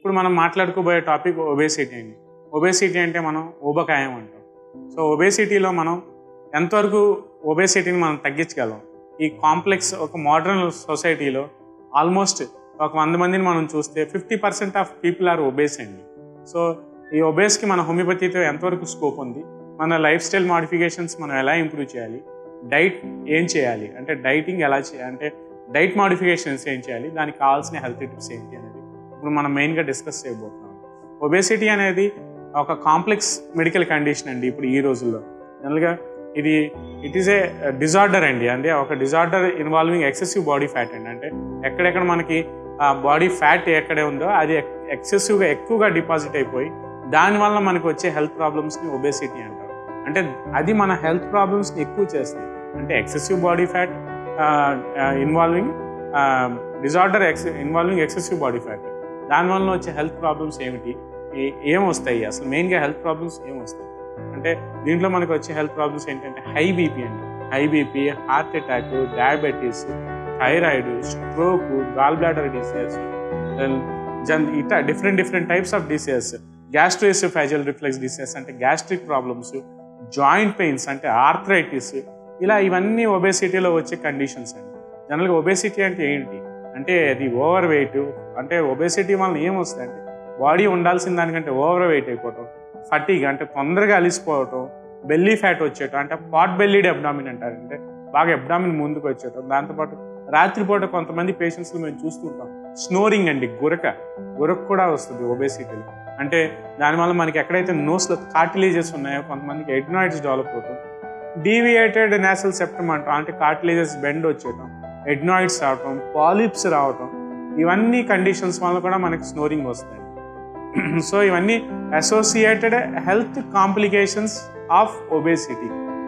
ఇప్పుడు మనం మాట్లాడుకోబోయే టాపిక్ ఒబేసిటీ అండి ఒబేసిటీ అంటే మనం ఊబకాయం అంటాం సో ఒబేసిటీలో మనం ఎంతవరకు ఒబేసిటీని మనం తగ్గించగలం ఈ కాంప్లెక్స్ ఒక మోడర్న్ సొసైటీలో ఆల్మోస్ట్ ఒక వంద మందిని మనం చూస్తే fifty percent of people are obese అండి సో ఈ ఒబేస్కి మన హోమియోపతితో ఎంతవరకు స్కోప్ ఉంది మన లైఫ్ స్టైల్ మాడిఫికేషన్స్ మనం ఎలా ఇంప్రూవ్ చేయాలి డైట్ ఏం చేయాలి అంటే డైటింగ్ ఎలా చేయాలి అంటే డైట్ మాడిఫికేషన్స్ ఏం చేయాలి దానికి కావాల్సిన హెల్త్ టిప్స్ ఏంటి అనేది ఇప్పుడు మనం మెయిన్గా డిస్కస్ చేయబోతున్నాం ఒబేసిటీ అనేది ఒక కాంప్లెక్స్ మెడికల్ కండిషన్ అండి ఇప్పుడు ఈ రోజుల్లో జనరల్గా ఇది ఇట్ ఈస్ ఏ డిజార్డర్ అండి అంటే ఒక disorder involving excessive body fat అండి అంటే ఎక్కడెక్కడ మనకి బాడీ ఫ్యాట్ ఎక్కడే ఉందో అది ఎక్సెసివ్గా ఎక్కువగా డిపాజిట్ అయిపోయి దానివల్ల మనకు వచ్చే హెల్త్ ప్రాబ్లమ్స్ని ఒబేసిటీ అంటారు అంటే అది మన హెల్త్ ప్రాబ్లమ్స్ని ఎక్కువ చేస్తుంది అంటే excessive body fat involving disorder ex involving excessive body fat దానివల్ల వచ్చే హెల్త్ ప్రాబ్లమ్స్ ఏమిటి ఏ- ఏం వస్తాయి అసలు మెయిన్గా హెల్త్ ప్రాబ్లమ్స్ ఏం వస్తాయి అంటే దీంట్లో మనకు వచ్చే హెల్త్ ప్రాబ్లమ్స్ ఏంటంటే హై బీపీ అండి high BP heart attack diabetes thyroid stroke gall bladder diseases జన్ ఇట్లా different different types of diseases gastroesophageal reflex diseases అంటే గ్యాస్ట్రిక్ ప్రాబ్లమ్స్ జాయింట్ పెయిన్స్ అంటే ఆర్థరైటిస్ ఇలా ఇవన్నీ ఒబేసిటీలో వచ్చే కండిషన్స్ అండి జనరల్గా ఒబేసిటీ అంటే ఏంటి అంటే అది ఓవర్ వెయిట్ అంటే ఒబేసిటీ వలన ఏం వస్తుంది అంటే బాడీ ఉండాల్సిన దానికంటే ఓవర్ వెయిట్ అయిపోవటం ఫటీగ్ అంటే తొందరగా అలిసిపోవటం బెల్లీ ఫ్యాట్ వచ్చేయటం అంటే పాట్ బెల్లీడ్ అబ్డామిన్ అంటారు అంటే బాగా అబ్డామిన్ ముందుకు వచ్చేయటం దాంతోపాటు రాత్రిపూట కొంతమంది పేషెంట్స్లో మేము చూస్తుంటాం స్నోరింగ్ అండి గురక గురక కూడా వస్తుంది ఒబేసిటీలో అంటే దానివల్ల మనకి ఎక్కడైతే నోస్లో కార్టిలేజెస్ ఉన్నాయో కొంతమందికి ఎడ్నాయిడ్స్ డెవలప్ అవుతాం డీవియేటెడ్ నేసల్ సెప్టమ్ అంటాం అంటే కార్టిలేజెస్ బెండ్ వచ్చేయటం ఎడ్నాయిడ్స్ రావటం పాలిప్స్ రావటం ఇవన్నీ కండిషన్స్ వల్ల కూడా మనకి స్నోరింగ్ వస్తాయి సో ఇవన్నీ associated health complications of obesity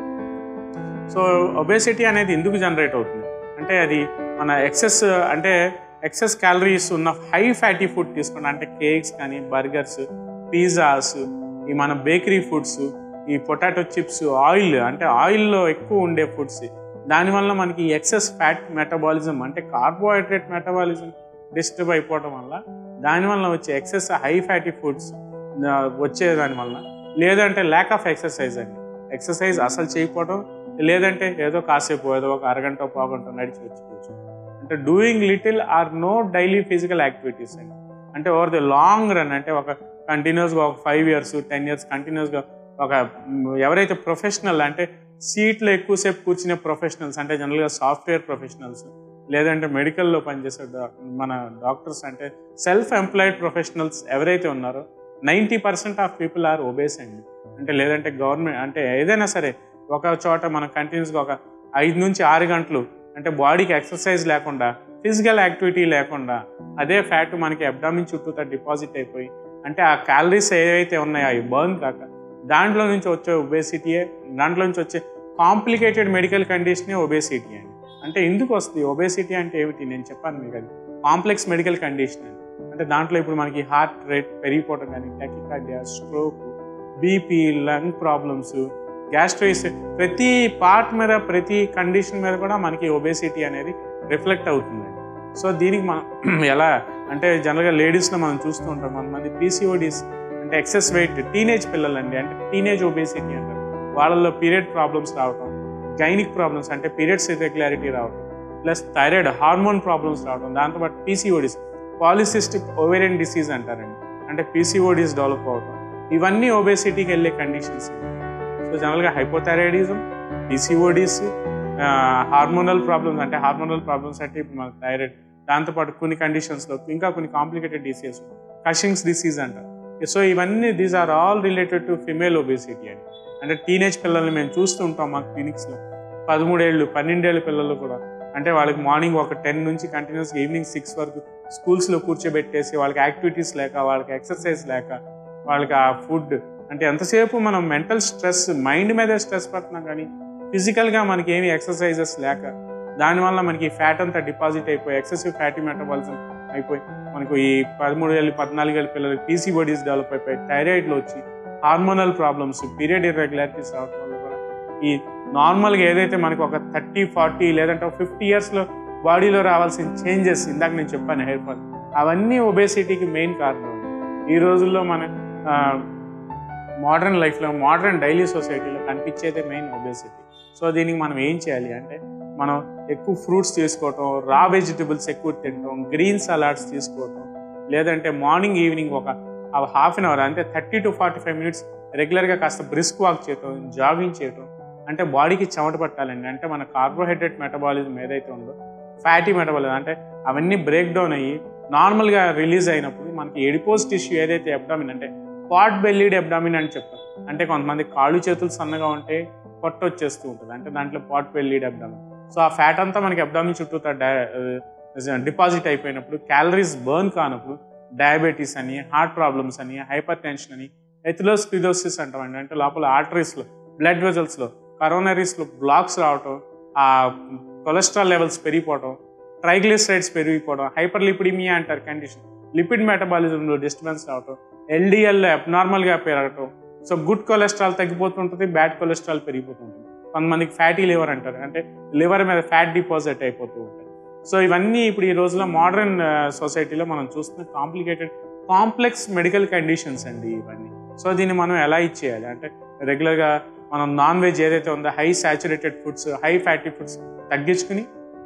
so obesity అనేది ఎందుకు జనరేట్ అవుతుంది అంటే అది మన ఎక్సెస్ అంటే ఎక్సెస్ క్యాలరీస్ ఉన్న హై ఫ్యాటీ ఫుడ్ తీసుకున్నాం అంటే కేక్స్ కానీ బర్గర్స్ పిజ్జాస్ ఈ మన బేకరీ ఫుడ్స్ ఈ పొటాటో చిప్స్ ఆయిల్ అంటే ఆయిల్లో ఎక్కువ ఉండే ఫుడ్స్ దానివల్ల మనకి ఎక్సెస్ ఫ్యాట్ మెటబాలిజం అంటే కార్బోహైడ్రేట్ మెటబాలిజం డిస్టర్బ్ అయిపోవడం వల్ల దానివల్ల వచ్చే ఎక్సెస్ హై ఫ్యాటీ ఫుడ్స్ వచ్చే దానివల్ల లేదంటే ల్యాక్ ఆఫ్ ఎక్సర్సైజ్ అండి ఎక్సర్సైజ్ అసలు చేయకపోవడం లేదంటే ఏదో కాసేపు ఏదో ఒక అరగంట పావుగంట నడిచి వచ్చుకోవచ్చు అంటే doing little or no daily physical activities అండి అంటే ఓవర్ ది లాంగ్ రన్ అంటే ఒక కంటిన్యూస్గా ఒక ఫైవ్ ఇయర్స్ టెన్ ఇయర్స్ కంటిన్యూస్గా ఒక మ్, ఎవరైతే ప్రొఫెషనల్ అంటే సీట్లో ఎక్కువసేపు కూర్చునే ప్రొఫెషనల్స్ అంటే జనరల్గా సాఫ్ట్వేర్ ప్రొఫెషనల్స్ లేదంటే మెడికల్లో పనిచేసే డా- మన డాక్టర్స్ అంటే సెల్ఫ్ ఎంప్లాయిడ్ ప్రొఫెషనల్స్ ఎవరైతే ఉన్నారో ninety percent of people are obese అండి అంటే లేదంటే గవర్నమెంట్ అంటే ఏదైనా సరే ఒక చోట మనం కంటిన్యూస్గా ఒక ఐదు నుంచి ఆరు గంటలు అంటే బాడీకి ఎక్సర్సైజ్ లేకుండా ఫిజికల్ యాక్టివిటీ లేకుండా అదే ఫ్యాట్ మనకి అబ్డామిన్ చుట్టూతా డిపాజిట్ అయిపోయి అంటే ఆ క్యాలరీస్ ఏవైతే ఉన్నాయో అవి బర్న్ కాక దాంట్లో నుంచి వచ్చే ఒబేసిటీయే దాంట్లో నుంచి వచ్చే కాంప్లికేటెడ్ మెడికల్ కండిషనే ఒబేసిటీ అండి అంటే ఎందుకు వస్తుంది ఒబేసిటీ అంటే ఏమిటి నేను చెప్పాను మీకు అది కాంప్లెక్స్ మెడికల్ కండిషన్ అండి అంటే దాంట్లో ఇప్పుడు మనకి హార్ట్ రేట్ పెరిగిపోవడం కానీ tachycardia stroke BP lung problems gastritis ప్రతి పార్ట్ మీద ప్రతి కండిషన్ మీద కూడా మనకి ఒబేసిటీ అనేది రిఫ్లెక్ట్ అవుతుంది సో దీనికి మనం ఎలా అంటే జనరల్గా లేడీస్లో మనం చూస్తూ ఉంటాం కొంతమంది పీసీఓడీస్ అంటే ఎక్సెస్ వెయిట్ టీనేజ్ పిల్లలండి అంటే టీనేజ్ ఒబేసిటీ అంటారు వాళ్ళల్లో పీరియడ్ ప్రాబ్లమ్స్ రావటం గైనిక్ ప్రాబ్లమ్స్ అంటే పీరియడ్స్ ఇర్రెగ్యులారిటీ రావటం ప్లస్ థైరాయిడ్ హార్మోన్ ప్రాబ్లమ్స్ రావడం దాంతోపాటు పీసీఓడీస్ పాలిసిస్టిక్ ఓవేరియన్ డిసీజ్ అంటారండి అంటే పీసీఓడీస్ డెవలప్ అవటం ఇవన్నీ ఒబేసిటీకి వెళ్ళే కండిషన్స్ సో జనరల్గా హైపోథైరాయిడిజం పీసీఓడీస్ హార్మోనల్ ప్రాబ్లమ్స్ అంటే హార్మోనల్ ప్రాబ్లమ్స్ అంటే ఇప్పుడు మన థైరాయిడ్ దాంతోపాటు కొన్ని కండిషన్స్లో ఇంకా కొన్ని కాంప్లికేటెడ్ డిసీజెస్ కషింగ్స్ డిసీజ్ అంటారు సో ఇవన్నీ these are all related to female obesity అండి అంటే టీనేజ్ పిల్లల్ని మేము చూస్తూ ఉంటాం మా క్లినిక్స్లో పదమూడేళ్ళు పన్నెండేళ్ళ పిల్లలు కూడా అంటే వాళ్ళకి మార్నింగ్ ఒక టెన్ నుంచి కంటిన్యూస్ ఈవినింగ్ సిక్స్ వరకు స్కూల్స్లో కూర్చోబెట్టేసి వాళ్ళకి యాక్టివిటీస్ లేక వాళ్ళకి ఎక్సర్సైజ్ లేక వాళ్ళకి ఆ ఫుడ్ అంటే ఎంతసేపు మనం మెంటల్ స్ట్రెస్ మైండ్ మీదే స్ట్రెస్ పడుతున్నాం కానీ ఫిజికల్గా మనకి ఏమి ఎక్సర్సైజెస్ లేక దానివల్ల మనకి ఫ్యాట్ అంతా డిపాజిట్ అయిపోయి ఎక్సెసివ్ ఫ్యాటీ మెటబాలిజం అయిపోయి మనకు ఈ పదమూడు ఏళ్ళు పద్నాలుగు ఏళ్ళ పిల్లలకి పీసీ బాడీస్ డెవలప్ అయిపోయి థైరాయిడ్లో వచ్చి హార్మోనల్ ప్రాబ్లమ్స్ పీరియడ్ ఇర్రెగ్యులారిటీస్ రావడం వల్ల కూడా ఈ నార్మల్గా ఏదైతే మనకు ఒక థర్టీ ఫార్టీ లేదంటే ఒక ఫిఫ్టీ ఇయర్స్లో బాడీలో రావాల్సిన చేంజెస్ ఇందాక నేను చెప్పాను హెయిర్ ఫాల్ అవన్నీ ఒబేసిటీకి మెయిన్ కారణం ఈ రోజుల్లో మన మోడర్న్ లైఫ్లో మోడర్న్ డైలీ సొసైటీలో కనిపించేదే మెయిన్ ఒబేసిటీ సో దీనికి మనం ఏం చేయాలి అంటే మనం ఎక్కువ ఫ్రూట్స్ తీసుకోవటం రా వెజిటబుల్స్ ఎక్కువ తినటం గ్రీన్ సలాడ్స్ తీసుకోవటం లేదంటే మార్నింగ్ ఈవినింగ్ ఒక హాఫ్ అన్ అవర్ అంటే thirty to forty five minutes రెగ్యులర్గా కాస్త బ్రిస్క్ వాక్ చేయటం జాగింగ్ చేయటం అంటే బాడీకి చెమట పట్టాలండి అంటే మన కార్బోహైడ్రేట్ మెటబాలిజం ఏదైతే ఉందో ఫ్యాటీ మెటబాలిజం అంటే అవన్నీ బ్రేక్ డౌన్ అయ్యి నార్మల్గా రిలీజ్ అయినప్పుడు మనకి ఎడిపోజ్ టిష్యూ ఏదైతే అబ్డామిన్ అంటే పాట్ బెల్లీడ్ అబ్డామిన్ అని చెప్తాం అంటే కొంతమంది కాళ్ళు చేతులు సన్నగా ఉంటే పొట్ట వచ్చేస్తూ ఉంటుంది అంటే దాంట్లో పాట్ బెల్లీడ్ అబ్డామిన్ సో ఆ ఫ్యాట్ అంతా మనకి అబ్డామిన్ చుట్టూ డిపాజిట్ అయిపోయినప్పుడు క్యాలరీస్ బర్న్ కానప్పుడు డయాబెటీస్ అని హార్ట్ ప్రాబ్లమ్స్ అని హైపర్ టెన్షన్ అని ఎథిలోస్పిడోసిస్ అంటామండి అంటే లోపల ఆర్టరీస్లో బ్లడ్ వెజల్స్లో కరోనరీస్లో బ్లాక్స్ రావటం ఆ కొలెస్ట్రాల్ లెవెల్స్ పెరిగిపోవటం ట్రైగ్లిసరైడ్స్ పెరిగిపోవడం హైపర్ లిపిడిమియా అంటారు కండిషన్ లిపిడ్ మెటబాలిజంలో డిస్టర్బెన్స్ రావటం ఎల్డిఎల్లో అబ్నార్మల్గా పెరగటం సో గుడ్ కొలెస్ట్రాల్ తగ్గిపోతుంటుంది బ్యాడ్ కొలెస్ట్రాల్ పెరిగిపోతుంటుంది కొంతమందికి ఫ్యాటీ లివర్ అంటారు అంటే లివర్ మీద ఫ్యాట్ డిపాజిట్ అయిపోతూ ఉంటాయి సో ఇవన్నీ ఇప్పుడు ఈ రోజులో మోడర్న్ సొసైటీలో మనం చూస్తున్న కాంప్లికేటెడ్ కాంప్లెక్స్ మెడికల్ కండిషన్స్ అండి ఇవన్నీ సో దీన్ని మనం ఎలా ఇచ్చేయాలి అంటే రెగ్యులర్గా మనం నాన్ వెజ్ ఏదైతే ఉందో high saturated foods high fatty foods తగ్గించుకుని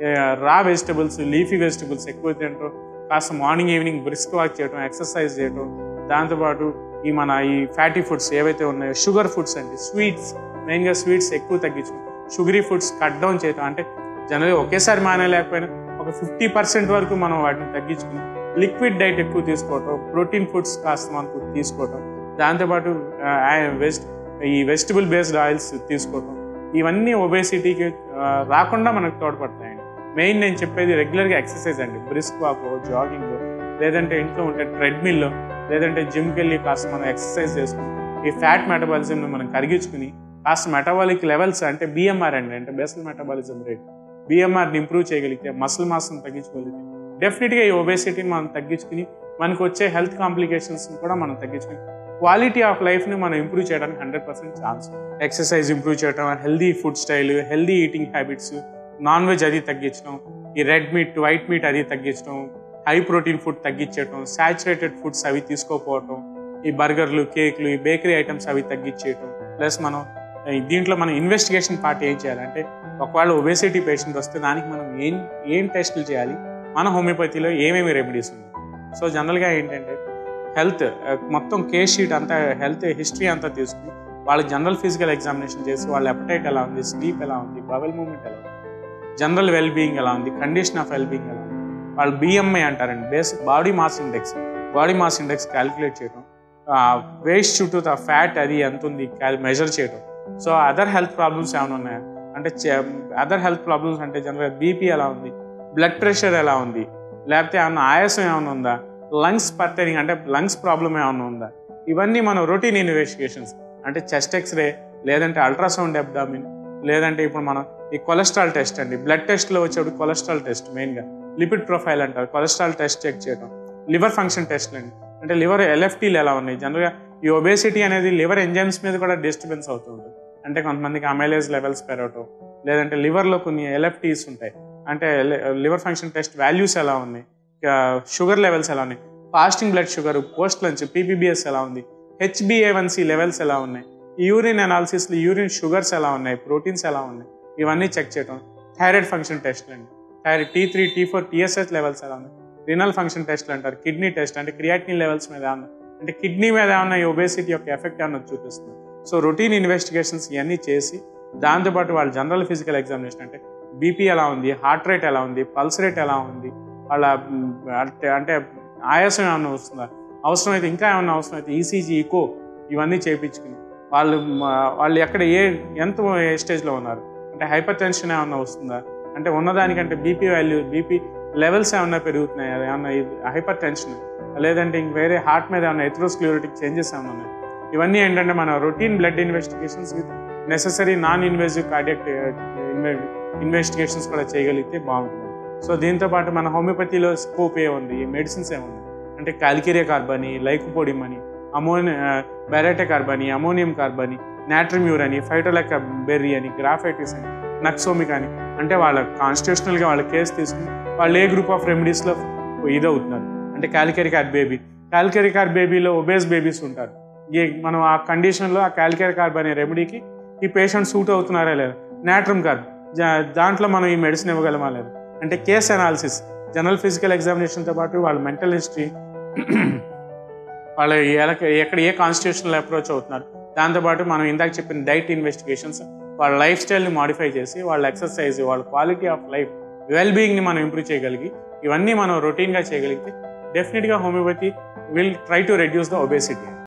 రా వెజిటబుల్స్ లీఫీ వెజిటబుల్స్ ఎక్కువ తినటం కాస్త మార్నింగ్ ఈవినింగ్ బ్రిస్క్ వాక్ చేయడం ఎక్సర్సైజ్ చేయడం దాంతోపాటు ఈ మన ఈ ఫ్యాటీ ఫుడ్స్ ఏవైతే ఉన్నాయో షుగర్ ఫుడ్స్ అండి స్వీట్స్ మెయిన్గా స్వీట్స్ ఎక్కువ తగ్గించుకుని షుగరీ ఫుడ్స్ కట్ డౌన్ చేయటం అంటే జనరల్గా ఒకేసారి మానేలేకపోయినా ఒక ఫిఫ్టీ పర్సెంట్ వరకు మనం వాటిని తగ్గించుకుని లిక్విడ్ డైట్ ఎక్కువ తీసుకోవటం ప్రోటీన్ ఫుడ్స్ కాస్త మనకు తీసుకోవటం దాంతోపాటు వెస్ట్ ఈ వెజిటబుల్ బేస్డ్ ఆయిల్స్ తీసుకోవటం ఇవన్నీ ఒబేసిటీకి రాకుండా మనకు తోడ్పడతాయండి మెయిన్ నేను చెప్పేది రెగ్యులర్గా ఎక్సర్సైజ్ అండి బ్రిస్క్ వాక్ జాగింగ్ లేదంటే ఇంట్లో ఉంటే ట్రెడ్మిల్ లేదంటే జిమ్కి వెళ్ళి కాస్త మనం ఎక్సర్సైజ్ చేసుకుని ఈ ఫ్యాట్ మెటబాలిజంని మనం కరిగించుకుని కాస్త మెటబాలిక్ లెవెల్స్ అంటే బిఎంఆర్ అండి అంటే బేసల్ మెటబాలిజం రేట్ బిఎంఆర్ని ఇంప్రూవ్ చేయగలిగితే మసిల్ మాస్ని తగ్గించుకోగలిగితే డెఫినెట్గా ఈ ఒబేసిటీని మనం తగ్గించుకుని మనకు వచ్చే హెల్త్ కాంప్లికేషన్స్ని కూడా మనం తగ్గించుకుని క్వాలిటీ ఆఫ్ లైఫ్ని మనం ఇంప్రూవ్ చేయడానికి hundred percent chance exercise improve చేయడం healthy food style healthy eating habits non veg అది తగ్గించడం ఈ రెడ్ మీట్ వైట్ మీట్ అది తగ్గించడం హై ప్రోటీన్ ఫుడ్ తగ్గించడం సాచురేటెడ్ ఫుడ్స్ అవి తీసుకోకపోవటం ఈ బర్గర్లు కేక్లు ఈ బేకరీ ఐటమ్స్ అవి తగ్గించేయటం ప్లస్ మనం దీంట్లో మనం ఇన్వెస్టిగేషన్ పార్ట్ ఏం చేయాలంటే ఒకవేళ ఒబేసిటీ పేషెంట్ వస్తే దానికి మనం ఏం ఏం టెస్టులు చేయాలి మన హోమియోపతిలో ఏమేమి రెమెడీస్ ఉన్నాయి సో జనరల్గా ఏంటంటే హెల్త్ మొత్తం కేస్ షీట్ అంతా హెల్త్ హిస్టరీ అంతా తీసుకుని వాళ్ళకి జనరల్ ఫిజికల్ ఎగ్జామినేషన్ చేసి వాళ్ళ అపటైట్ ఎలా ఉంది స్లీప్ ఎలా ఉంది బవెల్ మూమెంట్ ఎలా ఉంది జనరల్ వెల్ బీయింగ్ ఎలా ఉంది కండిషన్ ఆఫ్ వెల్ బీయింగ్ ఎలా ఉంది వాళ్ళు బిఎంఐ అంటారండి basic body mass index body mass index calculate చేయడం వేస్ట్ చుట్టూ ఫ్యాట్ అది ఎంత ఉంది మెజర్ చేయడం సో అదర్ హెల్త్ ప్రాబ్లమ్స్ ఏమైనా ఉన్నాయా అంటే అదర్ హెల్త్ ప్రాబ్లమ్స్ అంటే జనరల్గా బీపీ ఎలా ఉంది బ్లడ్ ప్రెషర్ ఎలా ఉంది లేకపోతే ఏమన్నా ఆయాసం ఏమైనా ఉందా లంగ్స్ పర్టరింగ్ అంటే లంగ్స్ ప్రాబ్లం ఏమైనా ఉందా ఇవన్నీ మనం రొటీన్ ఇన్వెస్టిగేషన్స్ అంటే చెస్ట్ ఎక్స్రే లేదంటే అల్ట్రాసౌండ్ అబ్డామిన్ లేదంటే ఇప్పుడు మనం ఈ కొలెస్ట్రాల్ టెస్ట్ అండి బ్లడ్ టెస్ట్లో వచ్చేప్పుడు కొలెస్ట్రాల్ టెస్ట్ మెయిన్గా లిపిడ్ ప్రొఫైల్ అంటారు కొలెస్ట్రాల్ టెస్ట్ చెక్ చేయడం లివర్ ఫంక్షన్ టెస్ట్లు అండి అంటే లివర్ ఎల్ఎఫ్టీలు ఎలా ఉన్నాయి జనరల్గా ఈ ఒబేసిటీ అనేది లివర్ ఎంజైమ్స్ మీద కూడా డిస్టర్బెన్స్ అవుతూ ఉంటుంది అంటే కొంతమందికి అమైలేజ్ లెవెల్స్ పెరగటం లేదంటే లివర్లో కొన్ని ఎల్ఎఫ్టీస్ ఉంటాయి అంటే లివర్ ఫంక్షన్ టెస్ట్ వాల్యూస్ ఎలా ఉన్నాయి షుగర్ లెవెల్స్ ఎలా ఉన్నాయి fasting blood sugar post lunch PPBS ఎలా ఉంది హెచ్బిఏవన్సి లెవెల్స్ ఎలా ఉన్నాయి యూరిన్ అనాలిసిస్లో యూరిన్ షుగర్స్ ఎలా ఉన్నాయి ప్రోటీన్స్ ఎలా ఉన్నాయి ఇవన్నీ చెక్ చేయడం థైరాయిడ్ ఫంక్షన్ టెస్ట్లు అండి thyroid T three T four TSH levels ఎలా ఉన్నాయి రినల్ ఫంక్షన్ టెస్ట్లు అంటారు కిడ్నీ టెస్ట్ అంటే క్రియాటిన్ లెవెల్స్ మీద ఏమన్నా అంటే కిడ్నీ మీద ఏమన్నా ఈ ఒబేసిటీ యొక్క ఎఫెక్ట్ ఏమన్నా చూపిస్తుంది సో రొటీన్ ఇన్వెస్టిగేషన్స్ ఇవన్నీ చేసి దాంతోపాటు వాళ్ళ జనరల్ ఫిజికల్ ఎగ్జామినేషన్ అంటే బీపీ ఎలా ఉంది హార్ట్ రేట్ ఎలా ఉంది పల్స్ రేట్ ఎలా ఉంది వాళ్ళ అంటే అంటే ఆయాసం ఏమైనా వస్తుందా అవసరమైతే ఇంకా ఏమైనా అవసరమైతే ఈసీజీ ఈకో ఇవన్నీ చేయించుకుని వాళ్ళు వాళ్ళు ఎక్కడ ఏ ఎంత ఏ స్టేజ్లో ఉన్నారు అంటే హైపర్ టెన్షన్ ఏమన్నా వస్తుందా అంటే ఉన్నదానికంటే బీపీ వాల్యూ బీపీ లెవెల్స్ ఏమన్నా పెరుగుతున్నాయి ఏమన్నా హైపర్ టెన్షన్ లేదంటే ఇంక వేరే హార్ట్ మీద ఏమన్నా ఎథ్రోస్క్లియోటిక్ చేంజెస్ ఏమైనా ఉన్నాయి ఇవన్నీ ఏంటంటే మన routine blood investigations with necessary non invasive cardiac investigations కూడా చేయగలిగితే బాగుంటుంది సో దీంతో పాటు మన హోమియోపతిలో స్కోప్ ఏ ఉంది మెడిసిన్స్ ఏముంది అంటే కాలికేరియా కార్బని లైకోపోడియం అని ammonia baryta carbonica ammonium carbonica natrum mur అని ఫైటోలెక్క బెర్రీ అని గ్రాఫైటిస్ అని నక్సోమిక్ అని అంటే వాళ్ళ కాన్స్టిట్యూషనల్గా వాళ్ళ కేసు తీసుకుని వాళ్ళు ఏ గ్రూప్ ఆఫ్ రెమెడీస్లో ఇదవుతున్నారు అంటే కాలికేరియా బేబీ క్యాల్కరీ కార్బ్ బేబీలో ఒబేస్ బేబీస్ ఉంటారు ఈ మనం ఆ కండిషన్లో ఆ క్యాల్కరీ కార్బ్ అనే రెమెడీకి ఈ పేషెంట్ సూట్ అవుతున్నారా లేదా నాట్రమ్ కార్బ్ జా- దాంట్లో మనం ఈ మెడిసిన్ ఇవ్వగలమా లేదా అంటే కేస్ అనాలిసిస్ జనరల్ ఫిజికల్ ఎగ్జామినేషన్తో పాటు వాళ్ళ మెంటల్ హిస్టరీ వాళ్ళు ఎలా- ఎక్కడ ఏ కాన్స్టిట్యూషనల్ అప్రోచ్ అవుతున్నారు దాంతోపాటు మనం ఇందాక చెప్పిన డైట్ ఇన్వెస్టిగేషన్స్ వాళ్ళ లైఫ్ స్టైల్ని మాడిఫై చేసి వాళ్ళ ఎక్సర్సైజ్ వాళ్ళ క్వాలిటీ ఆఫ్ లైఫ్ వెల్ బీయింగ్ని మనం ఇంప్రూవ్ చేయగలిగి ఇవన్నీ మనం రొటీన్గా చేయగలిగితే డెఫినెట్గా homeopathy will try to reduce the obesity